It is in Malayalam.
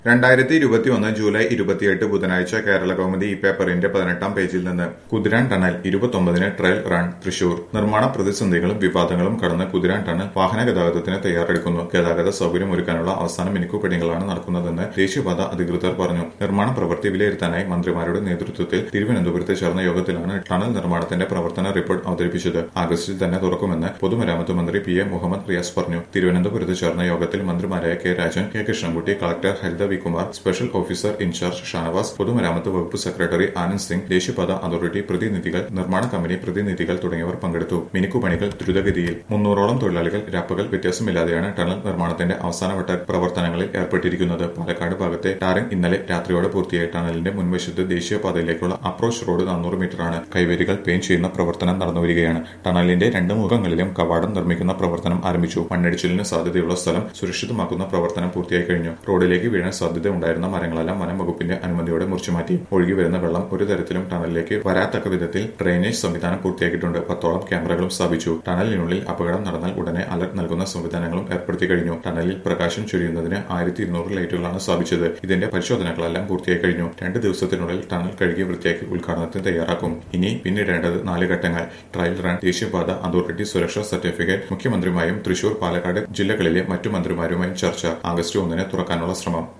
രണ്ടായിരത്തി ഇരുപത്തിയൊന്ന് ജൂലൈ ഇരുപത്തിയെട്ട് ബുധനാഴ്ച കേരള കൗമുദി ഈ പേപ്പറിന്റെ പതിനെട്ടാം പേജിൽ നിന്ന് കുതിരാൻ ടണൽ ഇരുപത്തൊമ്പതിന് ട്രയൽ റൺ തൃശൂർ നിർമ്മാണ പ്രതിസന്ധികളും വിവാദങ്ങളും കടന്ന് കുതിരാൻ ടണൽ വാഹന ഗതാഗതത്തിന് തയ്യാറെടുക്കുന്നു ഗതാഗത സൗകര്യമൊരുക്കാനുള്ള അവസാന മിനുക്കുപണികളാണ് നടക്കുന്നതെന്ന് ദേശീയപാത അധികൃതർ പറഞ്ഞു നിർമ്മാണ പ്രവൃത്തി വിലയിരുത്താനായി മന്ത്രിമാരുടെ നേതൃത്വത്തിൽ തിരുവനന്തപുരത്ത് ചേർന്ന യോഗത്തിലാണ് ടണൽ നിർമ്മാണത്തിന്റെ പ്രവർത്തന റിപ്പോർട്ട് അവതരിപ്പിച്ചത് ആഗസ്റ്റിൽ തന്നെ തുറക്കുമെന്ന് പൊതുമരാമത്ത് മന്ത്രി പി എ മുഹമ്മദ് റിയാസ് പറഞ്ഞു തിരുവനന്തപുരത്ത് ചേർന്ന യോഗത്തിൽ മന്ത്രിമാരായ K Rajan K Krishnankutty collector Haritha V Kumar special officer in charge Shanavas പൊതുമരാമത്ത് വകുപ്പ് സെക്രട്ടറി ആനന്ദ് സിംഗ് ദേശീയപാത അതോറിറ്റി പ്രതിനിധികൾ നിർമ്മാണ കമ്പനി പ്രതിനിധികൾ തുടങ്ങിയവർ പങ്കെടുത്തു മിനുക്കുപണികൾ ദ്രുതഗതിയിൽ മുന്നൂറോളം തൊഴിലാളികൾ രാപ്പകൽ വ്യത്യാസമില്ലാതെയാണ് ടണൽ നിർമ്മാണത്തിന്റെ അവസാനവട്ട പ്രവർത്തനങ്ങളിൽ ഏർപ്പെട്ടിരിക്കുന്നത് പാലക്കാട് ഭാഗത്തെ ടാറിംഗ് ഇന്നലെ രാത്രിയോടെ പൂർത്തിയായി ടണലിന്റെ മുൻവശത്ത് ദേശീയപാതയിലേക്കുള്ള അപ്രോച്ച് റോഡ് നാനൂറ് മീറ്ററാണ് കൈവരികൾ പെയിന്റ് ചെയ്യുന്ന പ്രവർത്തനം നടന്നുവരികയാണ് ടണലിന്റെ രണ്ട് മുഖങ്ങളിലും കവാടം നിർമ്മിക്കുന്ന പ്രവർത്തനം ആരംഭിച്ചു മണ്ണിടിച്ചിലിന് സാധ്യതയുള്ള സ്ഥലം സുരക്ഷിതമാക്കുന്ന പ്രവർത്തനം പൂർത്തിയായി കഴിഞ്ഞു റോഡിലേക്ക് വീഴാൻ സാധ്യത ഉണ്ടായിരുന്ന മരങ്ങളെല്ലാം വനം വകുപ്പിന്റെ അനുമതിയോടെ മുറിച്ചുമാറ്റി ഒഴുകി വരുന്ന വെള്ളം ഒരു തരത്തിലും ടണലിലേക്ക് വരാത്തക്ക വിധത്തിൽ ഡ്രെയിനേജ് സംവിധാനം പൂർത്തിയാക്കിയിട്ടുണ്ട് പത്തോളം ക്യാമറകളും സ്ഥാപിച്ചു ടണലിനുള്ളിൽ അപകടം നടന്നാൽ ഉടനെ അലർട്ട് നൽകുന്ന സംവിധാനങ്ങളും ഏർപ്പെടുത്തി കഴിഞ്ഞു ടണലിൽ പ്രകാശം ചൊരിയുന്നതിന് ആയിരത്തി ഇരുന്നൂറ് ലൈറ്റുകളാണ് സ്ഥാപിച്ചത് ഇതിന്റെ പരിശോധനകളെല്ലാം പൂർത്തിയായി കഴിഞ്ഞു രണ്ട് ദിവസത്തിനുള്ളിൽ ടണൽ കഴുകി വൃത്തിയാക്കി ഉദ്ഘാടനത്തിന് തയ്യാറാക്കും ഇനി പിന്നിടേണ്ടത് നാല് ഘട്ടങ്ങൾ ട്രയൽ റൺ ദേശീയപാത അതോറിറ്റി സുരക്ഷാ സർട്ടിഫിക്കറ്റ് മുഖ്യമന്ത്രിയുമായും തൃശൂർ പാലക്കാട് ജില്ലകളിലെ മറ്റു മന്ത്രിമാരുമായും ചർച്ച ആഗസ്റ്റ് ഒന്നിന് തുറക്കാനുള്ള ശ്രമം